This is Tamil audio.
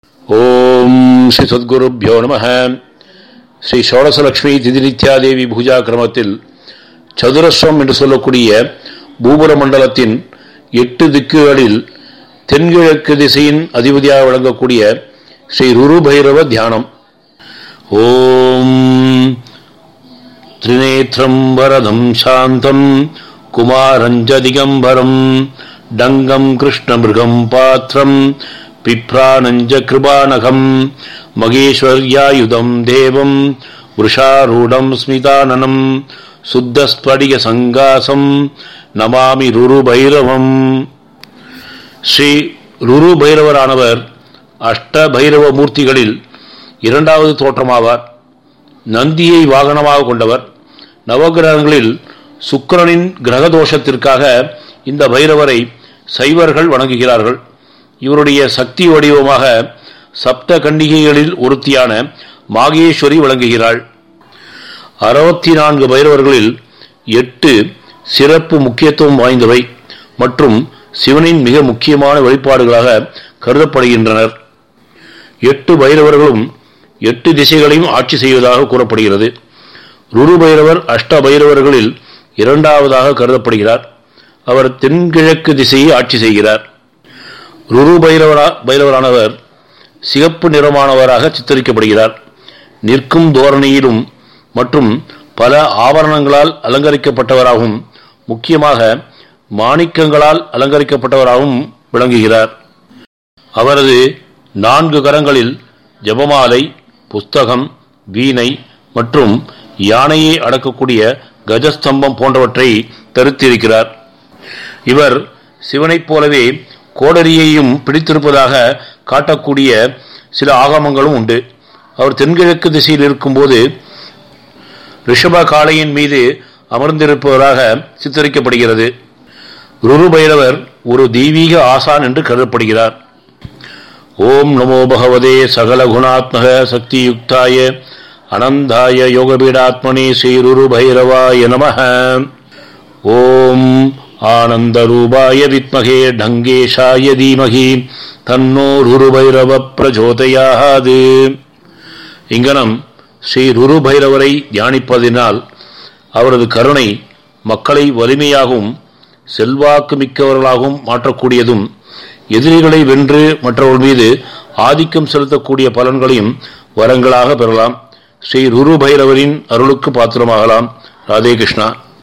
ஓம் ஸ்ரீ சத்குருப்யோ நம ஸ்ரீ ஷோடசலட்சுமி திதிநித்யாதேவி பூஜா கிரமத்தில் சதுரஸ்வம் என்று சொல்லக்கூடிய பூபுர மண்டலத்தின் எட்டு திக்குகளில் தென்கிழக்கு திசையின் அதிபதியாக விளங்கக்கூடிய ஸ்ரீ ருரு பைரவ தியானம் ஓம் त्रिनेत्रं वरदं शान्तं कुमारञ्च दिगम्बरं डङ्गं कृष्णमृगं पात्रं पिप्राणञ्च कृपानघं मगेश्वर्यायुधं देवं वृषारूढं स्मिताननं शुद्धस्फटिकसङ्गासं நமாமி ருரு பைரவம் ஸ்ரீ ருரு பைரவரானவர் அஷ்ட பைரவ மூர்த்திகளில் இரண்டாவது தோற்றமாவார் நந்தியை வாகனமாக கொண்டவர் நவகிரகங்களில் சுக்கிரனின் கிரக தோஷத்திற்காக இந்த பைரவரை சைவர்கள் வணங்குகிறார்கள் இவருடைய சக்தி வடிவமாக சப்த கன்னிகைகளில் ஒருத்தியான மாகேஸ்வரி விளங்குகிறாள் அறுபத்தி நான்கு பைரவர்களில் எட்டு சிறப்பு முக்கியத்துவம் வாய்ந்தவை மற்றும் சிவனின் மிக முக்கியமான வெளிப்பாடுகளாக கருதப்படுகின்றனர் எட்டு பைரவர்களும் எட்டு திசைகளையும் ஆட்சி செய்வதாக கூறப்படுகிறது ருரு பைரவர் அஷ்ட பைரவர்களில் இரண்டாவதாக கருதப்படுகிறார் அவர் தென்கிழக்கு திசையை ஆட்சி செய்கிறார் ருரு பைரவரா பைரவரானவர் சிகப்பு நிறமானவராக சித்தரிக்கப்படுகிறார் நிற்கும் தோரணையிலும் மற்றும் பல ஆபரணங்களால் அலங்கரிக்கப்பட்டவராகவும் முக்கியமாக மாணிக்கங்களால் அலங்கரிக்கப்பட்டவராகவும் விளங்குகிறார் அவரது நான்கு கரங்களில் ஜபமாலை புஸ்தகம் வீணை மற்றும் யானையை அடக்கக்கூடிய கஜஸ்தம்பம் போன்றவற்றை தரித்திருக்கிறார் இவர் சிவனைப் போலவே கோடரியையும் பிடித்திருப்பதாக காட்டக்கூடிய சில ஆகமங்களும் உண்டு அவர் தென்கிழக்கு திசையில் இருக்கும்போது ரிஷப காளையின் மீது அமர்ந்திருப்பவராக சித்தரிக்கப்படுகிறது ருரு பைரவர் ஒரு தெய்வீக ஆசான் என்று கருதப்படுகிறார் ஓம் நமோ பகவதே சகல குணாத்மக சக்தியுக்தாய அனந்தாய யோகபீடாத்மனே ஸ்ரீருரு பைரவாய நம ஓம் ஆனந்தரூபாய வித்மகே டங்கேஷாய தீமகி தன்னோ ருரு பைரவ பிரச்சோதயாது இங்கனம் ஸ்ரீ ருரு பைரவரை தியானிப்பதினால் அவரது கருணை மக்களை வலிமையாகவும் செல்வாக்கு மிக்கவர்களாகவும் மாற்றக்கூடியதும் எதிரிகளை வென்று மற்றவர்கள் மீது ஆதிக்கம் செலுத்தக்கூடிய பலன்களையும் வரங்களாக பெறலாம் ஸ்ரீ ருரு பைரவரின் அருளுக்கு பாத்திரமாகலாம் ராதே கிருஷ்ணா